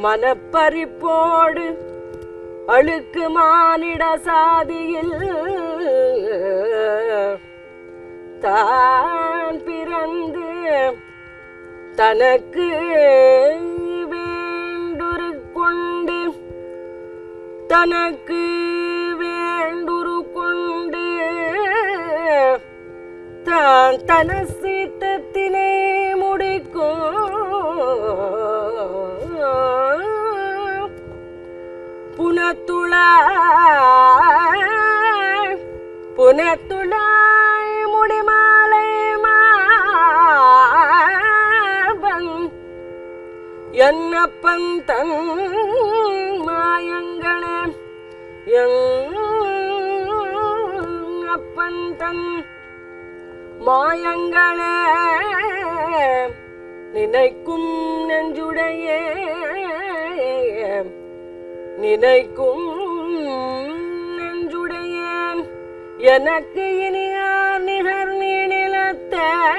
மனப்பறிப்போடு அழுக்கு மானிட சாதியில் தான் பிறந்து தனக்கு வேண்டுரு கொண்டு தனக்கு வேண்டுரு கொண்டு தான் தன சீத்தத்தினை முடிக்கும் புனத்துளாய் புனத்துளாய் முடிமாலை மாபன் என்னப்பன் தன் மாயங்களே அப்பன் தன் மாயங்களே நினைக்கும் நெஞ்சுடைய நினைக்கும் நெஞ்சுடையேன் எனக்கு இனியார் நிகர் நீளத்த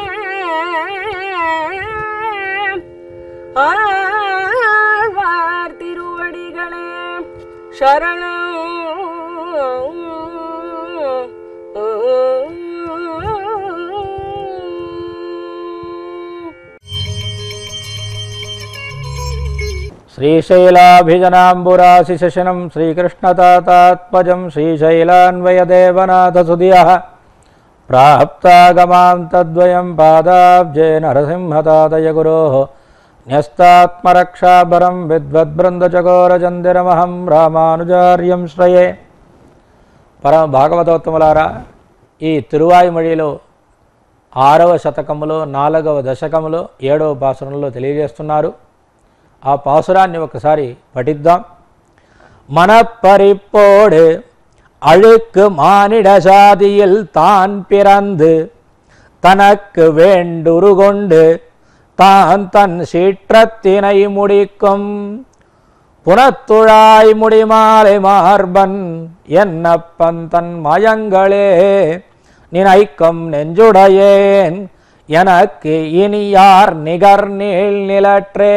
ஆழ்வார் திருவடிகளே சரணம் శ్రీశైలాభిజనాంబురాశిశనం శ్రీకృష్ణతాతాత్మజం శ్రీశైలాన్వయదేవనాథసుధియः ప్రాప్తాగమాం తద్వయం పాదాబ్జే నరసింహతాతయ గురోः న్యస్తాత్మరక్షాభరం విద్వద్బృందచకోరచందిరమహం రామానుజార్యం శ్రయే పరమ భాగవతోత్తములారా ఈ తిరువాయుమడిలో ఆరవ శతకములో నాలుగవ దశకములో ఏడవ పాసురంలో తెలియజేస్తున్నారు ఆ పాసురాన్ని ఒకసారి పఠిద్దాం மனப்பறிப்போடு அழுக்கு மானிட சாதியில் தான் பிறந்து தனக்கு வேண்டுரு கொண்டு தான் தன் சீற்றத்தினை முடிக்கும் புனத்துழாய் முடிமாலை மார்பன் என்னப்பன் தன் மயங்களே நினைக்கும் நெஞ்சுடையேன் எனக்கு இனி யார் நிகர் நீள் நிலற்றே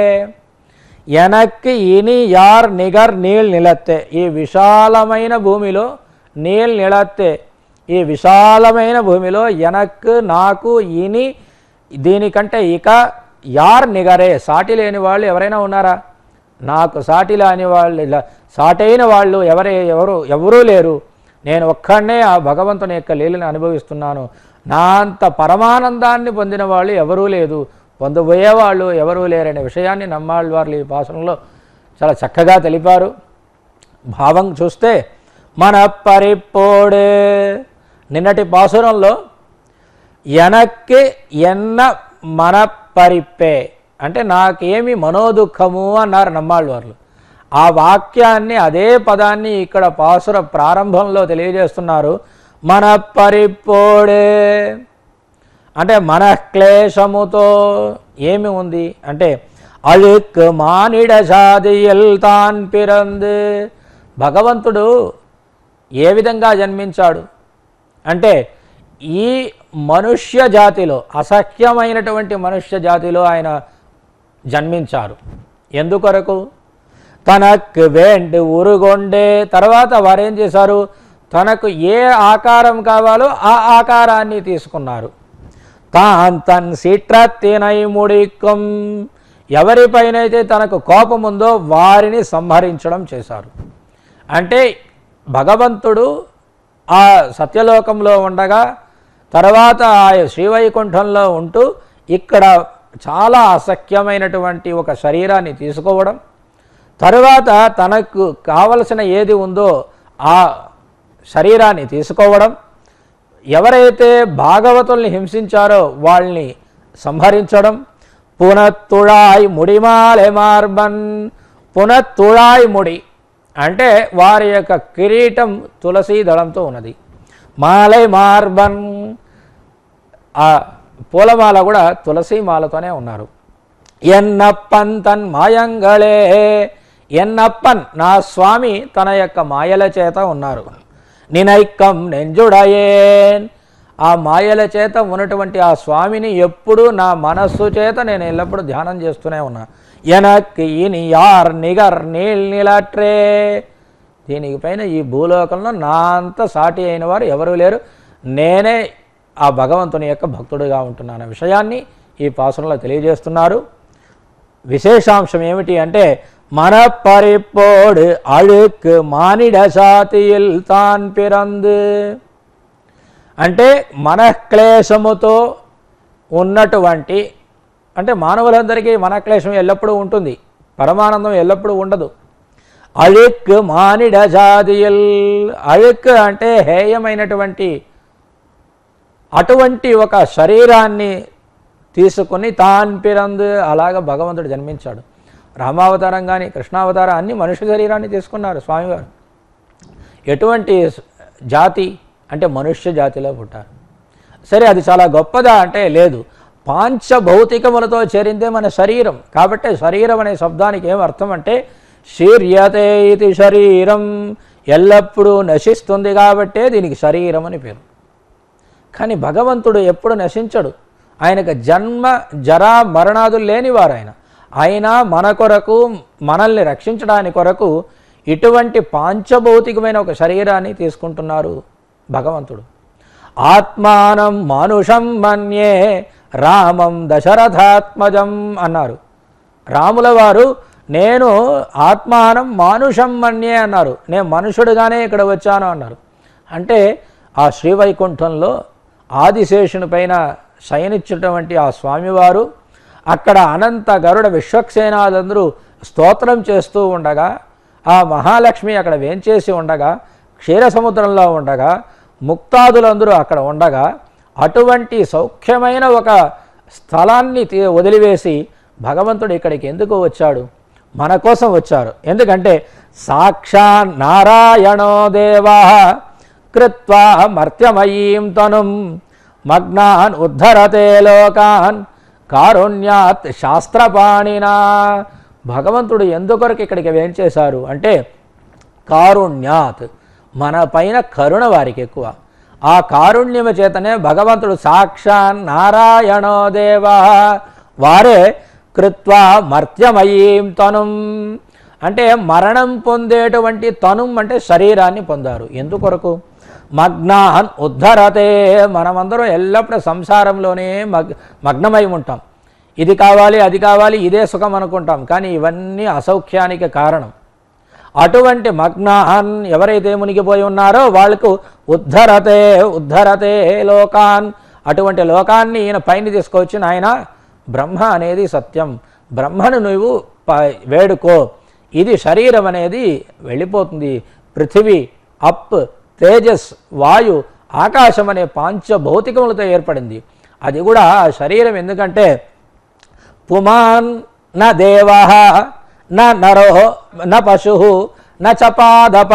எனக்கு ఇని యార్ నిగర్ నీల్ నిలత్తే ఈ విశాలమైన భూమిలో నీల్ నిలత్తే ఈ విశాలమైన భూమిలో ఎనక్కు నాకు ఇని దీనికంటే ఇక యార్ నిగరే సాటి లేని వాళ్ళు ఎవరైనా ఉన్నారా నాకు సాటి లేని వాళ్ళు ఇలా సాటైన వాళ్ళు ఎవరే ఎవరు ఎవరూ లేరు నేను ఒక్కడనే ఆ భగవంతుని యొక్క లీలను అనుభవిస్తున్నాను నా అంత పరమానందాన్ని పొందిన వాళ్ళు ఎవరూ లేదు పొందబోయేవాళ్ళు ఎవరూ లేరనే విషయాన్ని నమ్మాళ్ళవార్లు ఈ పాసనంలో చాలా చక్కగా తెలిపారు భావం చూస్తే మన పరిపోడే నిన్నటి పాసురంలో ఎనక్కి ఎన్న మన పరిప్పే అంటే నాకేమి మనోదుఖము అన్నారు నమ్మాళ్ళవార్లు ఆ వాక్యాన్ని అదే పదాన్ని ఇక్కడ పాసుర ప్రారంభంలో తెలియజేస్తున్నారు మన పరిపోడే అంటే మనఃక్లేశముతో ఏమి ఉంది అంటే అழுக்கு మానిడ సాదియల్ తాన్ పిరందు భగవంతుడు ఏ విధంగా జన్మించాడు అంటే ఈ మనుష్య జాతిలో అసహ్యమైనటువంటి మనుష్య జాతిలో ఆయన జన్మించారు ఎందుకొరకు తనకు వేండి ఉరుగొండే తర్వాత వారేం చేశారు తనకు ఏ ఆకారం కావాలో ఆ ఆకారాన్ని తీసుకున్నారు తాన్ తన్ సిట్రత్తినై ముడికం ఎవరిపైనైతే తనకు కోపం ఉందో వారిని సంహరించడం చేశారు అంటే భగవంతుడు ఆ సత్యలోకంలో ఉండగా తర్వాత ఆ శ్రీవైకుంఠంలో ఉంటూ ఇక్కడ చాలా అసఖ్యమైనటువంటి ఒక శరీరాన్ని తీసుకోవడం తరువాత తనకు కావలసిన ఏది ఉందో ఆ శరీరాన్ని తీసుకోవడం ఎవరైతే భాగవతుల్ని హింసించారో వాళ్ళని సంహరించడం పునత్తుళాయ్ ముడిమాలె మార్బన్ పునత్తుళాయ్ ముడి అంటే వారి యొక్క కిరీటం తులసీ దళంతో ఉన్నది మాలై మార్బన్ ఆ పూలమాల కూడా తులసి మాలతోనే ఉన్నారు ఎన్నప్పన్ తన్ మాయంగళే ఎన్నప్పన్ నా స్వామి తన యొక్క మాయల చేత ఉన్నారు నినైక్కం నెంజుడయేన్ ఆ మాయల చేత ఉన్నటువంటి ఆ స్వామిని ఎప్పుడూ నా మనస్సు చేత నేను ఎల్లప్పుడూ ధ్యానం చేస్తూనే ఉన్నా ఎనక్ ఇని యార్ నిగర్ నీల్ నిలట్రే దీనికి పైన ఈ భూలోకంలో నా అంత సాటి అయిన వారు ఎవరూ లేరు నేనే ఆ భగవంతుని యొక్క భక్తుడిగా ఉంటున్నాను విషయాన్ని ఈ పాసురంలో తెలియజేస్తున్నారు விசேஷாம்சம் ఏమిటి అంటే மனப்பறிப்போடு அழுக்கு மானிட சாத்தியில் தான் பிறந்து అంటే మనక్లేశముతో ఉన్నటువంటి అంటే మానవులందరికీ మనక్లేశం ఎల్లప్పుడూ ఉంటుంది పరమానందం ఎల్లప్పుడూ ఉండదు అழுக்கு మానిడ జాతియల్ అழுக்கு అంటే హేయమైనటువంటి అటువంటి ఒక శరీరాన్ని తీసుకుని తాన్ పిరందు అలాగ భగవంతుడు జన్మించాడు రామావతారం కానీ కృష్ణావతారం అన్ని మనుష్య శరీరాన్ని తీసుకున్నారు స్వామివారు ఎటువంటి జాతి అంటే మనుష్య జాతిలో పుట్టారు సరే అది చాలా గొప్పదా అంటే లేదు పాంచభౌతికములతో చేరిందే మన శరీరం కాబట్టి శరీరం అనే శబ్దానికి ఏం అర్థం అంటే శీర్యతే ఇది శరీరం ఎల్లప్పుడూ నశిస్తుంది కాబట్టే దీనికి శరీరం అని పేరు కానీ భగవంతుడు ఎప్పుడు నశించడు ఆయనకు జన్మ జరా మరణాదులు లేనివారు ఆయన ఆయన మన కొరకు మనల్ని రక్షించడానికి కొరకు ఇటువంటి పాంచభౌతికమైన ఒక శరీరాన్ని తీసుకుంటున్నారు భగవంతుడు ఆత్మానం మానుషం మన్యే రామం దశరథాత్మజం అన్నారు రాముల వారు నేను ఆత్మానం మానుషం మన్యే అన్నారు నేను మనుషుడుగానే ఇక్కడ వచ్చాను అన్నారు అంటే ఆ శ్రీవైకుంఠంలో ఆదిశేషుని పైన శయనిచ్చినటువంటి ఆ స్వామివారు అక్కడ అనంత గరుడ విశ్వక్సేనాదందరూ స్తోత్రం చేస్తూ ఉండగా ఆ మహాలక్ష్మి అక్కడ వేంచేసి ఉండగా క్షీరసముద్రంలో ఉండగా ముక్తాదులందరూ అక్కడ ఉండగా అటువంటి సౌఖ్యమైన ఒక స్థలాన్ని తీ- వదిలివేసి భగవంతుడు ఇక్కడికి ఎందుకు వచ్చాడు మన కోసం వచ్చారు ఎందుకంటే సాక్షా నారాయణో దేవా కృత్వా మర్త్యమయీం తనుం మగ్నాన్ ఉద్ధరతే లోకాన్ కారుణ్యాత్ శాస్త్రపాణినా భగవంతుడు ఎందుకొరకు ఇక్కడికి వేంచేశారు అంటే కారుణ్యాత్ మన పైన కరుణ వారికి ఎక్కువ ఆ కారుణ్యము చేతనే భగవంతుడు సాక్షాన్ నారాయణో దేవా వారే కృత్వా మర్త్యమయీం తనుం అంటే మరణం పొందేటువంటి తనుం అంటే శరీరాన్ని పొందారు ఎందుకొరకు మగ్నాన్ ఉద్ధరతే మనమందరం ఎల్లప్పుడూ సంసారంలోనే మగ్ మగ్నమై ఉంటాం ఇది కావాలి అది కావాలి ఇదే సుఖం అనుకుంటాం కానీ ఇవన్నీ అసౌఖ్యానికి కారణం అటువంటి మగ్నాన్ ఎవరైతే మునిగిపోయి ఉన్నారో వాళ్ళకు ఉద్ధరతే ఉద్ధరతే లోకాన్ అటువంటి లోకాన్ని ఈయన పైన తీసుకొచ్చిన ఆయన బ్రహ్మ అనేది సత్యం బ్రహ్మను నువ్వు ప- వేడుకో ఇది శరీరం అనేది వెళ్ళిపోతుంది పృథివీ అప్ తేజస్ వాయు ఆకాశం అనే పాంచభౌతికములతో ఏర్పడింది అది కూడా ఆ శరీరం ఎందుకంటే పుమాన్ న దేవ న నరో న పశు న చపాదప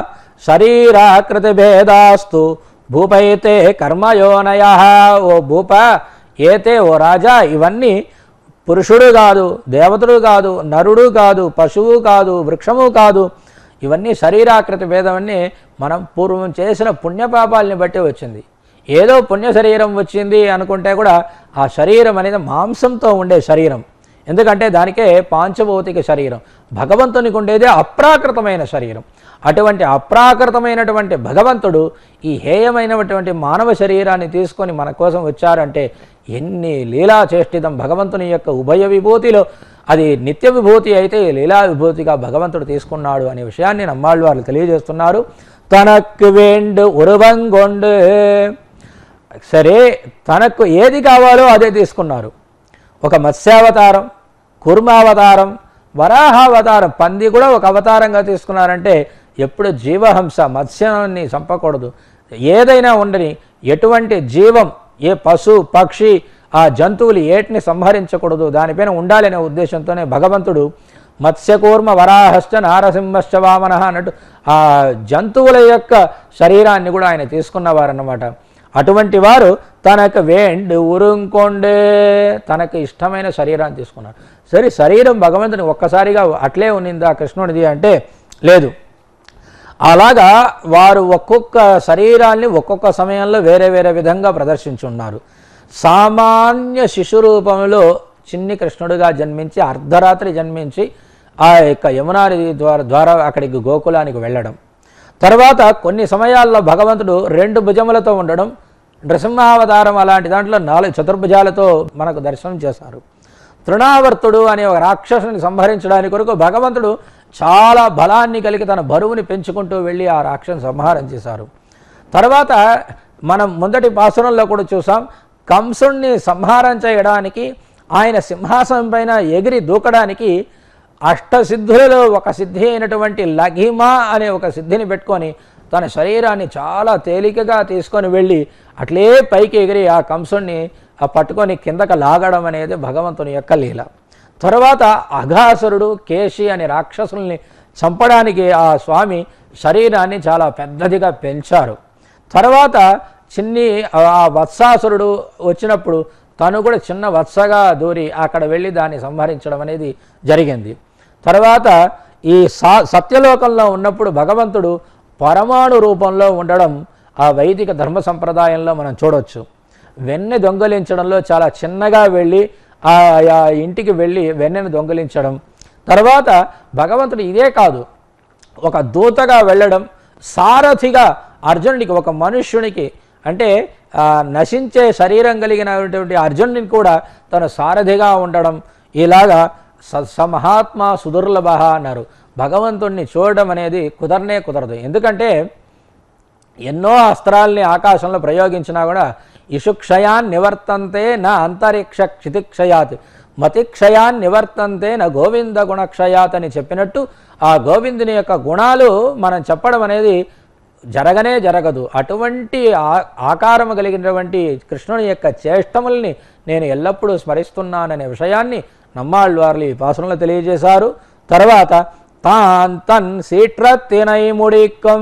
శరీరాకృతిభేదాస్తు భూపైతే కర్మయోనయ ఓ భూప ఏతే ఓ రాజా ఇవన్నీ పురుషుడు కాదు దేవతడు కాదు నరుడు కాదు పశువు కాదు వృక్షము కాదు ఇవన్నీ శరీరాకృతి భేదమన్నీ మనం పూర్వం చేసిన పుణ్యపాపాలని బట్టి వచ్చింది ఏదో పుణ్య శరీరం వచ్చింది అనుకుంటే కూడా ఆ శరీరం అనేది మాంసంతో ఉండే శరీరం ఎందుకంటే దానికే పాంచభౌతిక శరీరం భగవంతునికి ఉండేదే అప్రాకృతమైన శరీరం అటువంటి అప్రాకృతమైనటువంటి భగవంతుడు ఈ హేయమైనటువంటి మానవ శరీరాన్ని తీసుకొని మన కోసం వచ్చారంటే ఎన్ని లీలా చేష్టితం భగవంతుని యొక్క ఉభయ విభూతిలో అది నిత్య విభూతి అయితే లీలా విభూతిగా భగవంతుడు తీసుకున్నాడు అనే విషయాన్ని నమ్మాళ్ళు వారు తెలియజేస్తున్నారు తనకు వేండు ఉరువంగొండు సరే తనకు ఏది కావాలో అదే తీసుకున్నారు ఒక మత్స్యావతారం కుర్మావతారం వరాహావతారం పంది కూడా ఒక అవతారంగా తీసుకున్నారంటే ఎప్పుడు జీవహంస మత్స్యాన్ని చంపకూడదు ఏదైనా ఉండని ఎటువంటి జీవం ఏ పశు పక్షి ఆ జంతువులు ఏటిని సంహరించకూడదు దానిపైన ఉండాలనే ఉద్దేశంతోనే భగవంతుడు మత్స్యకూర్మ వరాహశ్చ నారసింహశ్చ వామన అన్నట్టు ఆ జంతువుల యొక్క శరీరాన్ని కూడా ఆయన తీసుకున్నవారన్నమాట అటువంటి వారు తనకు వేండు ఉరుంకొండే తనకు ఇష్టమైన శరీరాన్ని తీసుకున్నారు సరే శరీరం భగవంతుని ఒక్కసారిగా అట్లే ఉన్నిందా కృష్ణుడిది అంటే లేదు అలాగా వారు ఒక్కొక్క శరీరాన్ని ఒక్కొక్క సమయంలో వేరే వేరే విధంగా ప్రదర్శించున్నారు సామాన్య శిశు రూపంలో చిన్ని కృష్ణుడిగా జన్మించి అర్ధరాత్రి జన్మించి ఆ యొక్క యమునా నది ద్వారా ద్వారా అక్కడికి గోకులానికి వెళ్ళడం తర్వాత కొన్ని సమయాల్లో భగవంతుడు రెండు భుజములతో ఉండడం నృసింహావతారం అలాంటి దాంట్లో నాలుగు చతుర్భుజాలతో మనకు దర్శనం చేశారు తృణావర్తుడు అనే ఒక రాక్షసుని సంహరించడానికి కొరకు భగవంతుడు చాలా బలాన్ని కలిగి తన బరువుని పెంచుకుంటూ వెళ్ళి ఆ రాక్షసుని సంహారం చేశారు తర్వాత మనం ముందటి పాసురంలో కూడా చూసాం కంసుణ్ణి సంహారం చేయడానికి ఆయన సింహాసనం పైన ఎగిరి దూకడానికి అష్టసిద్ధులలో ఒక సిద్ధి అయినటువంటి లఘిమ అనే ఒక సిద్ధిని పెట్టుకొని తన శరీరాన్ని చాలా తేలికగా తీసుకొని వెళ్ళి అట్లే పైకి ఎగిరి ఆ కంసుణ్ణి ఆ పట్టుకొని కిందకు లాగడం అనేది భగవంతుని యొక్క లీల తర్వాత అఘాసురుడు కేశి అనే రాక్షసుల్ని చంపడానికి ఆ స్వామి శరీరాన్ని చాలా పెద్దదిగా పెంచారు తర్వాత చిన్ని ఆ వత్సాసురుడు వచ్చినప్పుడు తను కూడా చిన్న వత్సగా దూరి అక్కడ వెళ్ళి దాన్ని సంహరించడం అనేది జరిగింది తర్వాత ఈ సా సత్యలోకంలో ఉన్నప్పుడు భగవంతుడు పరమాణు రూపంలో ఉండడం ఆ వైదిక ధర్మ సంప్రదాయంలో మనం చూడొచ్చు వెన్నె దొంగలించడంలో చాలా చిన్నగా వెళ్ళి ఆ ఆ ఇంటికి వెళ్ళి వెన్నెను దొంగలించడం తర్వాత భగవంతుడు ఇదే కాదు ఒక దూతగా వెళ్ళడం సారథిగా అర్జునుడికి ఒక మనుష్యునికి అంటే ఆ, నశించే శరీరం కలిగినటువంటి అర్జునుడిని కూడా తను సారథిగా ఉండడం ఇలాగా స సమహాత్మ సుదుర్లభ అన్నారు భగవంతుణ్ణి చూడడం అనేది కుదరనే కుదరదు ఎందుకంటే ఎన్నో అస్త్రాల్ని ఆకాశంలో ప్రయోగించినా కూడా ఇషుక్షయాన్ నివర్తంతే నా అంతరిక్ష క్షితిక్షయాత్ మతిక్షయాన్ నివర్తంతే నా గోవింద గుణక్షయాత్ అని చెప్పినట్టు ఆ గోవిందుని యొక్క గుణాలు మనం చెప్పడం అనేది జరగనే జరగదు అటువంటి ఆ- ఆకారము కలిగినటువంటి కృష్ణుని యొక్క చేష్టముల్ని నేను ఎల్లప్పుడూ స్మరిస్తున్నాననే విషయాన్ని నమ్మాళ్ళు వారు ఈ పాసనలో తెలియజేశారు తర్వాత తాన్ తన్ సీట్రత్తినై ముడికం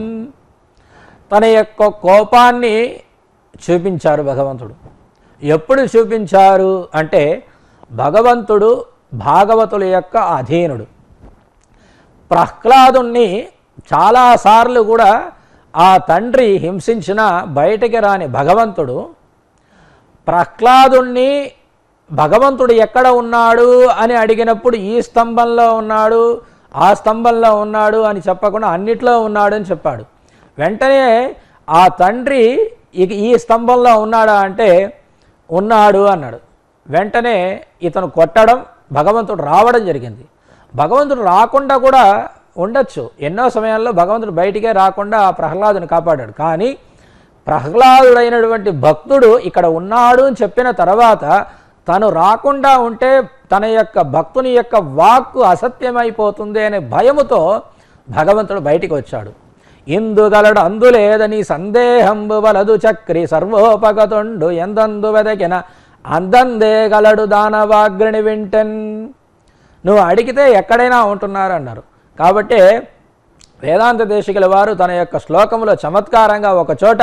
తన యొక్క కోపాన్ని చూపించారు భగవంతుడు ఎప్పుడు చూపించారు అంటే భగవంతుడు భాగవతుల యొక్క అధీనుడు ప్రహ్లాదుణ్ణి చాలాసార్లు కూడా ఆ తండ్రి హింసించిన బయటికి రాని భగవంతుడు ప్రహ్లాదుణ్ణి భగవంతుడు ఎక్కడ ఉన్నాడు అని అడిగినప్పుడు ఈ స్తంభంలో ఉన్నాడు ఆ స్తంభంలో ఉన్నాడు అని చెప్పకుండా అన్నిట్లో ఉన్నాడు అని చెప్పాడు వెంటనే ఆ తండ్రి ఇక ఈ స్తంభంలో ఉన్నాడా అంటే ఉన్నాడు అన్నాడు వెంటనే ఇతను కొట్టడం భగవంతుడు రావడం జరిగింది భగవంతుడు రాకుండా కూడా ఉండొచ్చు ఎన్నో సమయాల్లో భగవంతుడు బయటికే రాకుండా ఆ ప్రహ్లాదుని కాపాడాడు కానీ ప్రహ్లాదుడైనటువంటి భక్తుడు ఇక్కడ ఉన్నాడు అని చెప్పిన తర్వాత తను రాకుండా ఉంటే తన యొక్క భక్తుని యొక్క వాక్కు అసత్యమైపోతుంది అనే భయముతో భగవంతుడు బయటికి వచ్చాడు ఇందుగలడు అందులేదని సందేహంబు వలదు చక్రి సర్వోపగతుండు ఎందందు వెదకిన అందందే గలడు దానవాగ్రిని వింటెన్ నువ్వు అడిగితే ఎక్కడైనా ఉంటున్నారు అన్నారు కాబట్టి వేదాంత దేశికుల వారు తన యొక్క శ్లోకంలో చమత్కారంగా ఒక చోట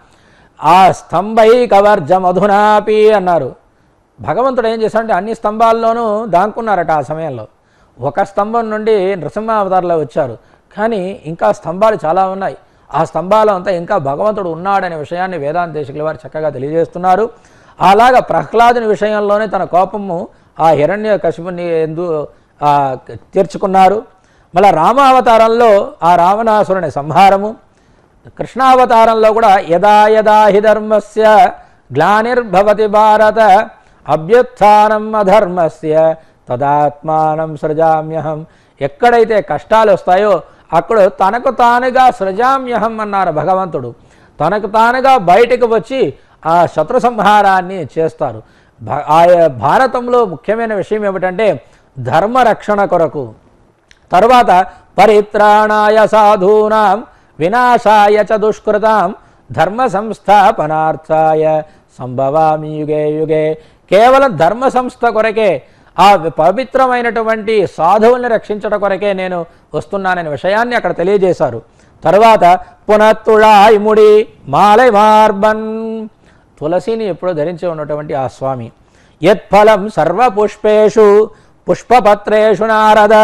ఆ స్తంభై కవర్జ మధునాపి అన్నారు భగవంతుడు ఏం చేశాడంటే అన్ని స్తంభాల్లోనూ దాంకున్నారట ఆ సమయంలో ఒక స్తంభం నుండి నృసింహావతారంలో వచ్చారు కానీ ఇంకా స్తంభాలు చాలా ఉన్నాయి ఆ స్తంభాలు అంతా ఇంకా భగవంతుడు ఉన్నాడనే విషయాన్ని వేదాంత దేశికుల వారు చక్కగా తెలియజేస్తున్నారు అలాగా ప్రహ్లాదుని విషయంలోనే తన కోపము ఆ హిరణ్య కశిపుని ఎందు ఆ, తీర్చుకున్నారు మళ్ళా రామావతారంలో ఆ రావణాసురుని సంహారము కృష్ణావతారంలో కూడా యదా యదా హి ధర్మస్య గ్లానిర్భవతి భారత అభ్యుత్థానం అధర్మస్య తదాత్మానం సృజామ్యహం ఎక్కడైతే కష్టాలు వస్తాయో అక్కడ తనకు తానుగా సృజామ్యహం అన్నారు భగవంతుడు తనకు తానుగా బయటకు వచ్చి ఆ శత్రు సంహారాన్ని చేస్తారు భ- ఆ భారతంలో ముఖ్యమైన విషయం ఏమిటంటే ధర్మ రక్షణ కొరకు తర్వాత పరిత్రాణాయ సాధూనాం వినాశాయ చ దుష్కృతాం ధర్మ సంస్థాపనార్థాయ సంభవామి యుగే యుగే కేవలం ధర్మ సంస్థ కొరకే ఆ పవిత్రమైనటువంటి సాధువుల్ని రక్షించడం కొరకే నేను వస్తున్నాననే విషయాన్ని అక్కడ తెలియజేశారు తర్వాత పునత్తుళాయి ముడి మాలై మార్బన్ తులసిని ఎప్పుడో ధరించి ఉన్నటువంటి ఆ స్వామి యత్ఫలం సర్వపుష్పేషు పుష్పపత్రేషు నారద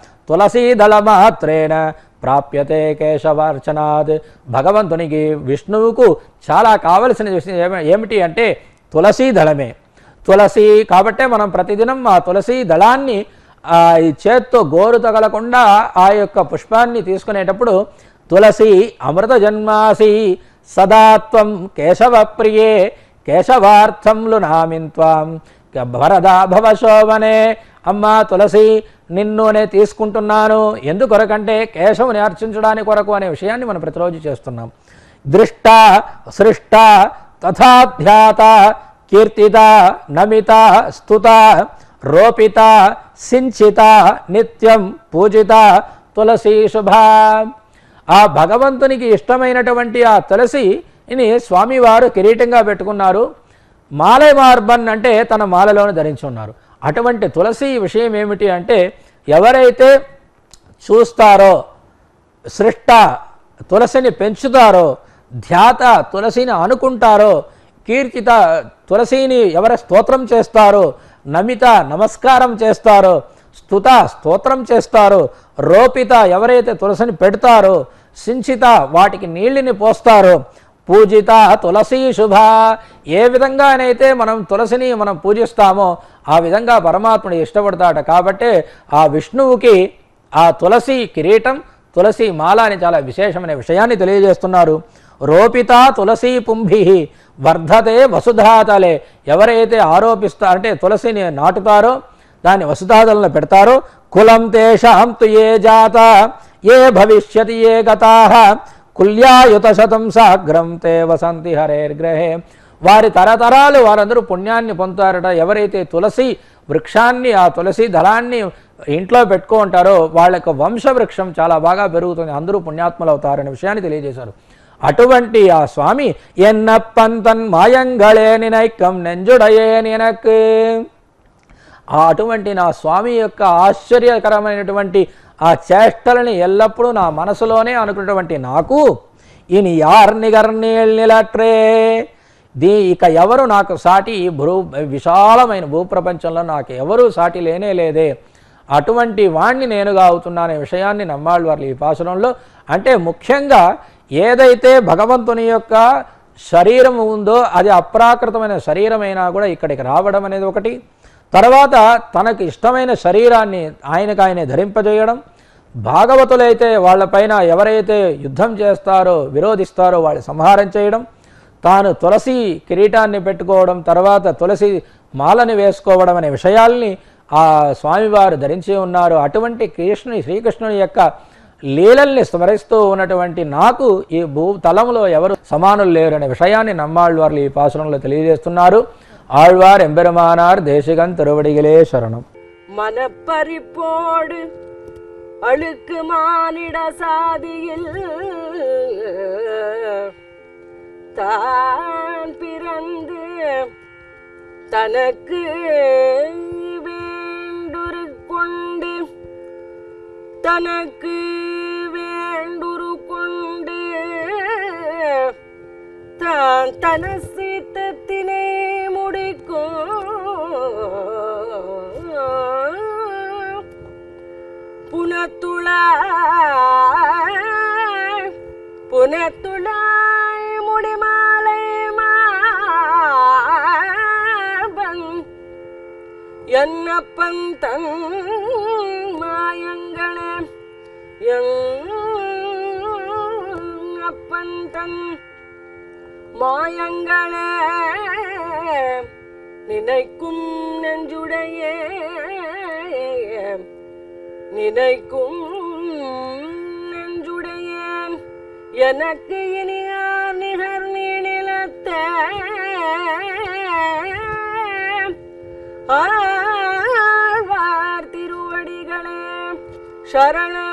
తులసీదళమాత్రేణ ప్రాప్యతే కేశవార్చనాత్ భగవంతునికి విష్ణువుకు చాలా కావలసిన విషయం ఏమ- ఏమిటి అంటే తులసీ దళమే తులసి కాబట్టే మనం ప్రతిదినం ఆ తులసి దళాన్ని ఆ ఈ చేత్తో గోరు తగలకుండా ఆ యొక్క పుష్పాన్ని తీసుకునేటప్పుడు తులసి అమృత జన్మాసి సదాత్వం కేశవ ప్రియే కేశవార్థంలు నామింత్వాం వరదా భవ శోభనే అమ్మ తులసి నిన్ను నే తీసుకుంటున్నాను ఎందుకొరకంటే కేశవుని అర్చించడానికి కొరకు అనే విషయాన్ని మనం ప్రతిరోజు చేస్తున్నాం దృష్ట సృష్ట తథాధ్యాత కీర్తిత నమిత స్తుత రోపిత సించిత నిత్యం పూజిత తులసి శుభ ఆ భగవంతునికి ఇష్టమైనటువంటి ఆ తులసిని స్వామివారు కిరీటంగా పెట్టుకున్నారు మాలయ మార్బన్ అంటే తన మాలలోనే ధరించి ఉన్నారు అటువంటి తులసి విషయం ఏమిటి అంటే ఎవరైతే చూస్తారో సృష్ట తులసిని పెంచుతారో ధ్యాత తులసిని అనుకుంటారో కీర్తిత తులసిని ఎవరు స్తోత్రం చేస్తారో నమిత నమస్కారం చేస్తారో స్తుత స్తోత్రం చేస్తారో రోపిత ఎవరైతే తులసిని పెడతారో సించిత వాటికి నీళ్ళని పోస్తారో పూజిత తులసి శుభ ఏ విధంగానైతే మనం తులసిని మనం పూజిస్తామో ఆ విధంగా పరమాత్ముడు ఇష్టపడతాడు కాబట్టి ఆ విష్ణువుకి ఆ తులసి కిరీటం తులసి మాల అని చాలా విశేషమైన విషయాన్ని తెలియజేస్తున్నారు రోపిత తులసి పుంభి వర్ధతే వసుధాతలే ఎవరైతే ఆరోపిస్తా అంటే తులసిని నాటుతారో దాన్ని వసుధాతలను పెడతారో కులం తేషాం తు ఏ జాత ఏ భవిష్యతి ఏ గతా కుల్యాయుత శతం సాగ్రం తే వసంతి హరేర్గ్రహే వారి తరతరాలు వారందరూ పుణ్యాన్ని పొందుతారట ఎవరైతే తులసి వృక్షాన్ని ఆ తులసి దళాన్ని ఇంట్లో పెట్టుకుంటారో వాళ్ళ యొక్క వంశవృక్షం చాలా బాగా పెరుగుతుంది అందరూ పుణ్యాత్మలు అవుతారనే విషయాన్ని తెలియజేశారు అటువంటి ఆ స్వామి ఎన్నప్పంతన్ మాయంగళే నినైకం నెంజుడయే నినక్ ఆ అటువంటి నా స్వామి యొక్క ఆశ్చర్యకరమైనటువంటి ఆ చేష్టలని ఎల్లప్పుడూ నా మనసులోనే అనుకున్నటువంటి నాకు ఇని యార్ నిగర్నీల్ నిలట్రే దీ ఇక ఎవరు నాకు సాటి ఈ భూ విశాలమైన భూప్రపంచంలో నాకు ఎవరు సాటి లేనే లేదే అటువంటి వాణ్ణి నేనుగా అవుతున్నానే విషయాన్ని నమ్మాళ్ళు వారు ఈ పాసురంలో అంటే ముఖ్యంగా ఏదైతే భగవంతుని యొక్క శరీరం ఉందో అది అప్రాకృతమైన శరీరమైనా కూడా ఇక్కడికి రావడం అనేది ఒకటి తర్వాత తనకు ఇష్టమైన శరీరాన్ని ఆయనకు ఆయనే ధరింపజేయడం భాగవతులైతే వాళ్ళపైన ఎవరైతే యుద్ధం చేస్తారో విరోధిస్తారో వాళ్ళు సంహారం చేయడం తాను తులసి కిరీటాన్ని పెట్టుకోవడం తర్వాత తులసి మాలని వేసుకోవడం అనే విషయాల్ని ఆ స్వామివారు ధరించి ఉన్నారు అటువంటి కృష్ణుని శ్రీకృష్ణుని యొక్క లీలల్ని స్మరిస్తూ ఉన్నటువంటి నాకు ఈ భూతలంలో ఎవరు సమానులు లేరు అనే విషయాన్ని నమ్మాళ్ళు వారు ఈ పాసురంలో తెలియజేస్తున్నారు ఆళ్వార్ ఎంబెరుమానార్ దేశిగన్ తిరువడిగిలే శరణం மனப்பறிப்போடு அழுக்கு மானிட சாதியில் தான் பிறந்து தனக்கு வேண்டுரு கொண்டு தனக்கு வேண்டுரு கொண்டு தான் தன சீத்தத்தினை முடிக்கும் புனத்துளாய் புனத்துளாய் முடிமாலை மாபன் என்னப்பன் தன் மாயங்களே அப்பன் தன் மாயங்களே நினைக்கும் நெஞ்சுடைய நினைக்கும் நெஞ்சுடையேன் எனக்கு இனியார் நிகர் நீநிலத்த ஆழ்வார் திருவடிகளே சரணம்